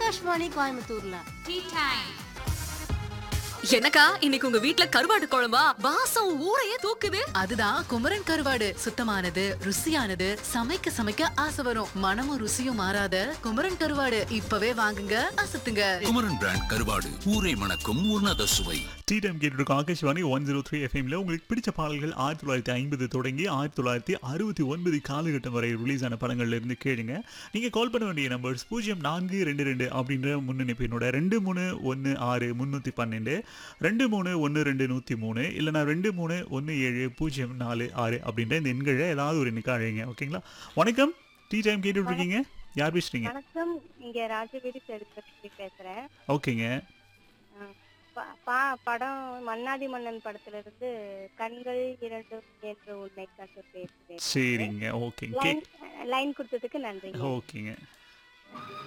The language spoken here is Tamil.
ஆகாஷ்வாணி கோயம்புத்தூர்ல Tea time. என்னக்கா இன்னைக்கு உங்க வீட்ல கருவாடு குழம்பா வாசம் ஊரையே தூக்குது அதுதான் குமரன் கருவாடு சுத்தமானது ருசியானது சமைக்க சமைக்க ஆசை வரும் மனமும் ருசியும் மாறாத குமரன் கருவாடு இப்பவே வாங்குங்க அசத்துங்க குமரன் பிராண்ட் கருவாடு ஊரை மணக்கும் உன்னத சுவை டீ டைம் கேட்டுருக்கோம் ஆகாஷ்வாணி ஒன் ஜீரோ த்ரீ எஃப்எம்ல உங்களுக்கு பிடிச்ச பாடல்கள் ஆயிரத்தி தொள்ளாயிரத்தி ஐம்பது தொடங்கி ஆயிரத்தி தொள்ளாயிரத்தி அறுபத்தி ஒன்பது காலகட்டம் வரை ரிலீஸ் ஆன படங்கள்ல இருந்து கேளுங்க நீங்க கால் பண்ண வேண்டிய நம்பர்ஸ் பூஜ்ஜியம் நான்கு ரெண்டு ரெண்டு அப்படின்ற முன்னணிப்பு என்னோட ரெண்டு மூணு ஒன்று ஆறு முந்நூற்றி பன்னெண்டு ரெண்டு மூணு ஒன்று ரெண்டு நூற்றி மூணு இல்லைனா ரெண்டு மூணு ஒன்று ஏழு பூஜ்ஜியம் நாலு ஆறு அப்படின்ற இந்த எண்களை ஏதாவது ஒரு எண்ணுக்கு அழைங்க ஓகேங்களா வணக்கம் டீ டைம் கேட்டுட்டு இருக்கீங்க யார் பேசுறீங்க வணக்கம் இங்க ராஜவீதி செல்வஸ்ரீ பேசுறேன் ஓகேங்க அஹ் ப- பா- படம் மன்னாதி மன்னன் படத்துல இருந்து கண்கள் இரண்டும் என்று உன்னை கண்டு பேசுறேன் சரிங்க ஓகேங்க லைன் லைன் கொடுத்ததுக்கு நன்றிங்க ஓகேங்க